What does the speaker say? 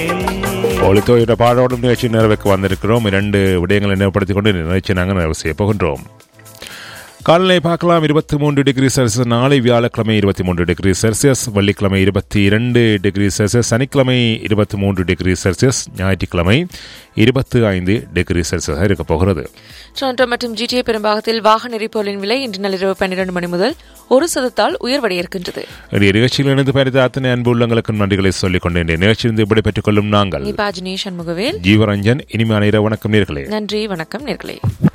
ஒளித்தோயிட பாடோடும் நிகழ்ச்சி நிறைவுக்கு வந்திருக்கிறோம் இரண்டு விடயங்களை நினைவுபடுத்திக் கொண்டு இந்த நிகழ்ச்சி நாங்கள் நிறைவு செய்ய போகின்றோம் காலநிலை பார்க்கலாம் இருபத்தி மூன்று டிகிரி செல்சியஸ் நாளை வியாழக்கிழமை இருபத்தி மூன்று டிகிரி செல்சியஸ் வெள்ளிக்கிழமை இருபத்தி இரண்டு டிகிரி செல்சியஸ் சனிக்கிழமை இருபத்தி மூன்று டிகிரி செல்சியஸ் ஞாயிற்றுக்கிழமை இருபத்தி ஐந்து டிகிரி செல்சியஸாக இருக்கப் போகிறது டொரண்டோ மற்றும் ஜிடிஏ பெரும்பாகத்தில் வாகன எரிபொருளின் விலை இன்று நள்ளிரவு பன்னிரண்டு மணி முதல் ஒரு சதத்தால் உயர்வடைய இருக்கின்றது இன்றைய நிகழ்ச்சியில் இணைந்து பயணித்த அத்தனை அன்பு உள்ளங்களுக்கு நன்றிகளை சொல்லிக் கொண்டு இன்றைய நிகழ்ச்சியிலிருந்து விடைபெற்றுக் கொள்ளும் நாங்கள் நிபா ஜினேஷ் சண்முகவேல் ஜீவரஞ்சன் இனிமையான இரவு வணக்கம் நேர்களே நன்றி வணக்கம் நேர்களே